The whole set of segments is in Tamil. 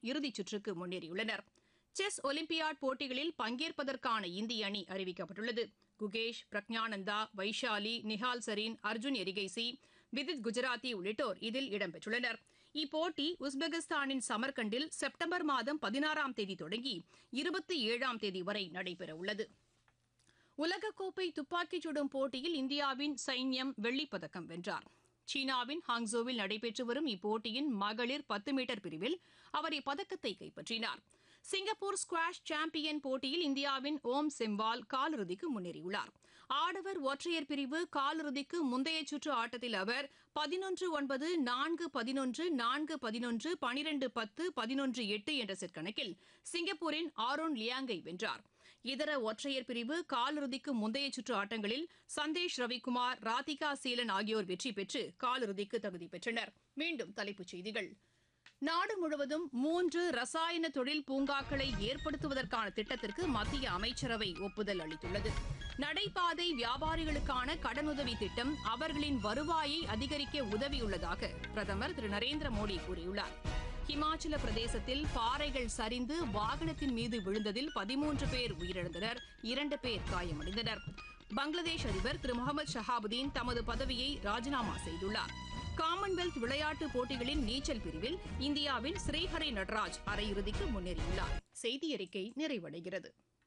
இறுதிச் சுற்றுக்கு முன்னேறியுள்ளனர் செஸ் ஒலிம்பியாட் போட்டிகளில் பங்கேற்பதற்கான இந்திய அணி அறிவிக்கப்பட்டுள்ளது குகேஷ் பிரக்ஞானந்தா வைஷாலி நிஹால் சரீன் அர்ஜுன் எரிகைசி விதித் குஜராத்தி உள்ளிட்டோர் இதில் இடம்பெற்றுள்ளனர் இப்போட்டி உஸ்பெகிஸ்தானின் சமர்கண்டில் செப்டம்பர் மாதம் பதினாறாம் தேதி தொடங்கி இருபத்தி ஏழாம் தேதி வரை நடைபெறவுள்ளது உலகக்கோப்பை துப்பாக்கிச் சுடும் போட்டியில் இந்தியாவின் சைன்யம் வெள்ளிப்பதக்கம் வென்றார் சீனாவின் ஹாங்ஸோவில் நடைபெற்று வரும் இப்போட்டியின் மகளிர் பத்து மீட்டர் பிரிவில் அவர் இப்பதக்கத்தை கைப்பற்றினார் சிங்கப்பூர் ஸ்குவாஷ் சாம்பியன் போட்டியில் இந்தியாவின் ஓம் செம்வால் காலிறுதிக்கு முன்னேறியுள்ளார் ஆடவர் ஒற்றையர் பிரிவு காலிறுதிக்கு முந்தைய சுற்று ஆட்டத்தில் அவர் பதினொன்று ஒன்பது நான்கு பதினொன்று நான்கு பதினொன்று பனிரெண்டு பத்து பதினொன்று எட்டு என்ற செட் கணக்கில் சிங்கப்பூரின் ஆரோன் லியாங்கை வென்றார் இதர ஒற்றையர் பிரிவு காலிறுதிக்கு முந்தைய சுற்று ஆட்டங்களில் சந்தேஷ் ரவிக்குமார் ராதிகா சீலன் ஆகியோர் வெற்றி பெற்று காலிறுதிக்கு தகுதி பெற்றனர் மீண்டும் தலைப்புச் செய்திகள் நாடு முழுவதும் மூன்று ரசாயன தொழில் பூங்காக்களை ஏற்படுத்துவதற்கான திட்டத்திற்கு மத்திய அமைச்சரவை ஒப்புதல் அளித்துள்ளது நடைபாதை வியாபாரிகளுக்கான கடனுதவி திட்டம் அவர்களின் வருவாயை அதிகரிக்க உதவியுள்ளதாக பிரதமர் திரு நரேந்திர மோடி கூறியுள்ளார் ஹிமாச்சல பிரதேசத்தில் பாறைகள் சரிந்து வாகனத்தின் மீது விழுந்ததில் பதிமூன்று பேர் உயிரிழந்தனர் இரண்டு பேர் காயமடைந்தனர் பங்களாதேஷ் அதிபர் திரு முகமது ஷஹாபுதீன் தமது பதவியை ராஜினாமா செய்துள்ளார் காமன்வெல்த் விளையாட்டுப் போட்டிகளின் நீச்சல் பிரிவில் இந்தியாவின் ஸ்ரீஹரி நடராஜ் அரையிறுதிக்கு முன்னேறியுள்ளார் செய்தி அறிக்கை நிறைவடைகிறது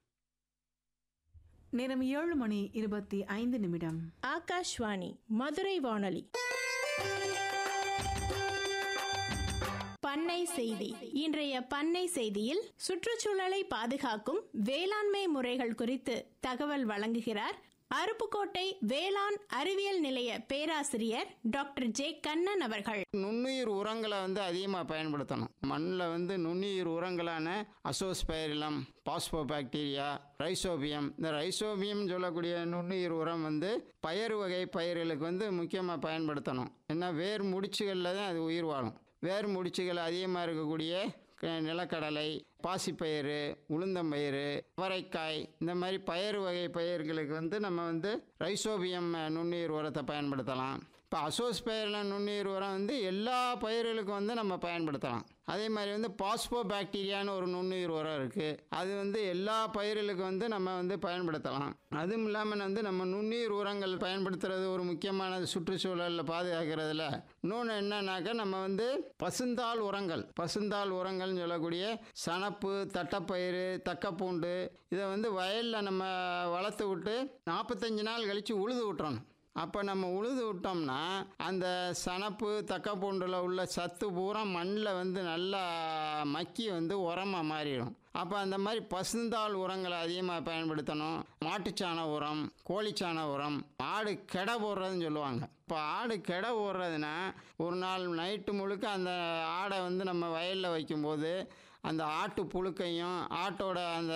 நேரம் ஏழு மணி இருபத்தி ஐந்து நிமிடம் ஆகாஷ்வாணி மதுரை வானொலி பண்ணை செய்தி இன்றைய பண்ணை செய்தியில் சுற்றுச்சூழலை பாதுகாக்கும் வேளாண்மை முறைகள் குறித்து தகவல் வழங்குகிறார் அருப்புக்கோட்டை வேளாண் அறிவியல் நிலைய பேராசிரியர் டாக்டர் ஜே கண்ணன் அவர்கள் நுண்ணுயிர் உரங்களை வந்து அதிகமாக பயன்படுத்தணும் மண்ணில் வந்து நுண்ணுயிர் உரங்களான அசோஸ்பைரிலம் பாஸ்போபாக்டீரியா ரைசோபியம் இந்த ரைசோபியம் சொல்லக்கூடிய நுண்ணுயிர் உரம் வந்து பயிர் வகை பயிர்களுக்கு வந்து முக்கியமாக பயன்படுத்தணும் ஏன்னா வேர் முடிச்சுகளில் தான் அது உயிர் வாழும் வேர் முடிச்சுகள் அதிகமாக இருக்கக்கூடிய க- நிலக்கடலை பாசிப்பயிறு உளுந்தம்பயிறு அவரைக்காய் இந்த மாதிரி பயிர் வகை பயிர்களுக்கு வந்து நம்ம வந்து ரைசோபியம் நுண்ணுயிர் உரத்தை பயன்படுத்தலாம் இப்போ அசோஸ்பயரில் நுண்ணுயிர் உரம் வந்து எல்லா பயிர்களுக்கும் வந்து நம்ம பயன்படுத்தலாம் அதே மாதிரி வந்து பாஸ்போ பாக்டீரியான்னு ஒரு நுண்ணுயிர் உரம் இருக்குது அது வந்து எல்லா பயிர்களுக்கும் வந்து நம்ம வந்து பயன்படுத்தலாம் அதுவும் இல்லாமல் வந்து நம்ம நுண்ணுயிர் உரங்கள் பயன்படுத்துறது ஒரு முக்கியமானது சுற்றுச்சூழலில் பாதுகாக்கிறதுல இன்னொன்று என்னன்னாக்கா நம்ம வந்து பசுந்தாள் உரங்கள் பசுந்தாள் உரங்கள்னு சொல்லக்கூடிய சணப்பு தட்டைப்பயிறு தக்கப்பூண்டு இதை வந்து வயலில் நம்ம வளர்த்து விட்டு நாற்பத்தஞ்சு நாள் கழித்து உழுது விட்டுறணும் அப்போ நம்ம உழுது விட்டோம்னா அந்த சணப்பு தக்கப்பூண்டில் உள்ள சத்து பூரா மண்ணில் வந்து நல்லா மக்கி வந்து உரமாக மாறிடும் அப்போ அந்த மாதிரி பசுந்தாள் உரங்களை அதிகமாக பயன்படுத்தணும் மாட்டுச்சாண உரம் கோழிச்சாண உரம் ஆடு கெடை போடுறதுன்னு சொல்லுவாங்க இப்போ ஆடு கெடை போடுறதுன்னா ஒரு நாள் நைட்டு முழுக்க அந்த ஆடை வந்து நம்ம வயலில் வைக்கும்போது அந்த ஆட்டு புழுக்கையும் ஆட்டோட அந்த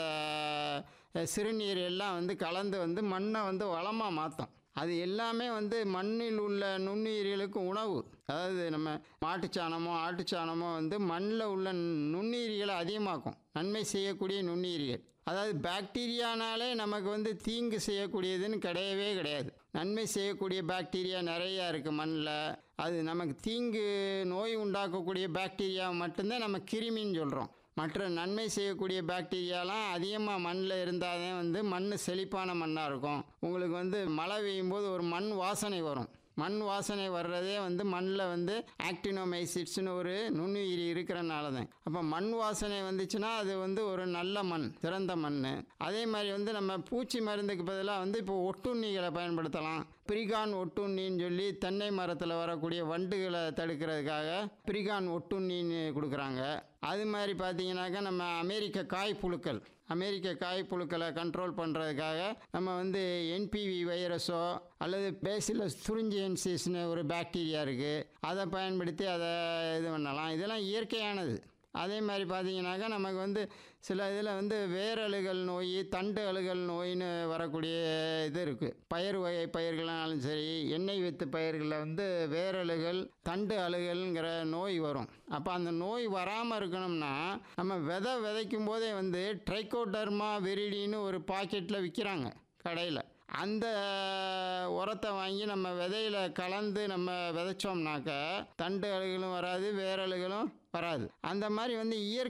சிறுநீர் எல்லாம் வந்து கலந்து வந்து மண்ணை வந்து வளமாக மாற்றும் அது எல்லாமே வந்து மண்ணில் உள்ள நுண்ணுயிர்களுக்கு உணவு அதாவது நம்ம மாட்டுச்சாணமோ ஆட்டுச்சாணமோ வந்து மண்ணில் உள்ள நுண்ணுயிரிகளை அதிகமாக்கும் நன்மை செய்யக்கூடிய நுண்ணுயிரிகள் அதாவது பாக்டீரியானாலே நமக்கு வந்து தீங்கு செய்யக்கூடியதுன்னு கிடையவே கிடையாது நன்மை செய்யக்கூடிய பாக்டீரியா நிறையா இருக்குது மண்ணில் அது நமக்கு தீங்கு நோய் உண்டாக்கக்கூடிய பாக்டீரியா மட்டும்தான் நம்ம கிருமின்னு சொல்கிறோம் மற்ற நன்மை செய்யக்கூடிய பாக்டீரியாலாம் அதிகமாக மண்ணில் இருந்தால் தான் வந்து மண் செழிப்பான மண்ணாக இருக்கும் உங்களுக்கு வந்து மழை பெய்யும் போது ஒரு மண் வாசனை வரும் மண் வாசனை வர்றதே வந்து மண்ணில் வந்து ஆக்டினோமைசிட்ஸ்னு ஒரு நுண்ணுயிரி இருக்கிறனால தான் அப்போ மண் வாசனை வந்துச்சுன்னா அது வந்து ஒரு நல்ல மண் சிறந்த மண் அதே மாதிரி வந்து நம்ம பூச்சி மருந்துக்கு பதிலாக வந்து இப்போ ஒட்டுண்ணிகளை பயன்படுத்தலாம் பிரிகான் ஒட்டுண்ணின்னு சொல்லி தென்னை மரத்தில் வரக்கூடிய வண்டுகளை தடுக்கிறதுக்காக பிரிகான் ஒட்டுண்ணின்னு கொடுக்குறாங்க அது மாதிரி பார்த்தீங்கன்னாக்கா நம்ம அமெரிக்க காய் புழுக்கள் அமெரிக்க காய் புழுக்களை கண்ட்ரோல் பண்ணுறதுக்காக நம்ம வந்து என்பிவி வைரஸோ அல்லது பேசிலஸ் துரிஞ்சியன்சிஸ்னு ஒரு பாக்டீரியா இருக்குது அதை பயன்படுத்தி அதை இது பண்ணலாம் இதெல்லாம் இயற்கையானது அதே மாதிரி பார்த்தீங்கன்னாக்கா நமக்கு வந்து சில இதில் வந்து வேரழுகல் நோய் தண்டு அழுகல் நோயின்னு வரக்கூடிய இது இருக்குது பயிர் வகை பயிர்களாலும் சரி எண்ணெய் வித்து பயிர்களில் வந்து வேரழுகல் தண்டு அழுகல்ங்கிற நோய் வரும் அப்போ அந்த நோய் வராமல் இருக்கணும்னா நம்ம விதை விதைக்கும் போதே வந்து ட்ரைகோடர்மா விரிடின்னு ஒரு பாக்கெட்டில் விற்கிறாங்க கடையில் அந்த உரத்தை வாங்கி நம்ம விதையில கலந்து நம்ம விதைச்சோம்னாக்க தண்டு அழுகலும் வராது வேரழுகளும் வராது அந்த மாதிரி வந்து இயற்கை